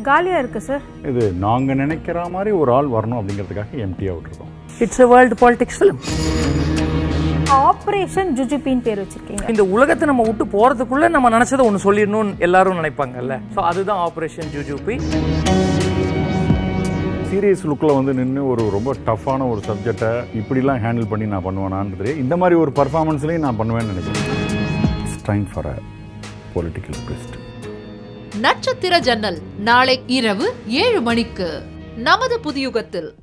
காலியாக இருக்குது சார் இது நாங்கள் நினைக்கிற மாதிரி ஒரு ஆள் வரணும் அப்படிங்கிறதுக்காக எம்டியாக விட்டுருக்கோம் it's a world politics film operation ஜுஜுபின்னு பேர் வச்சிருக்கீங்க இந்த உலகத்தை நம்ம விட்டு போறதுக்குள்ள நம்ம நினைச்சதை ஒன்று சொல்லிடணும்னு எல்லாரும் நினைப்பாங்கல்ல ஸோ அதுதான் ஆப்ரேஷன் ஜுஜுபி சீரியஸ் லுக்கில் வந்து நின்று ஒரு ரொம்ப டஃப்பான ஒரு சப்ஜெக்டை இப்படிலாம் ஹேண்டில் பண்ணி நான் பண்ணுவேனான்றது இந்த மாதிரி ஒரு பர்ஃபார்மன்ஸ்லையும் நான் பண்ணுவேன்னு நினைக்கிறேன் time for a political twist நட்சத்திர ஜன்னல் நாளை இரவு ஏழு மணிக்கு நமது புதியுகத்தில்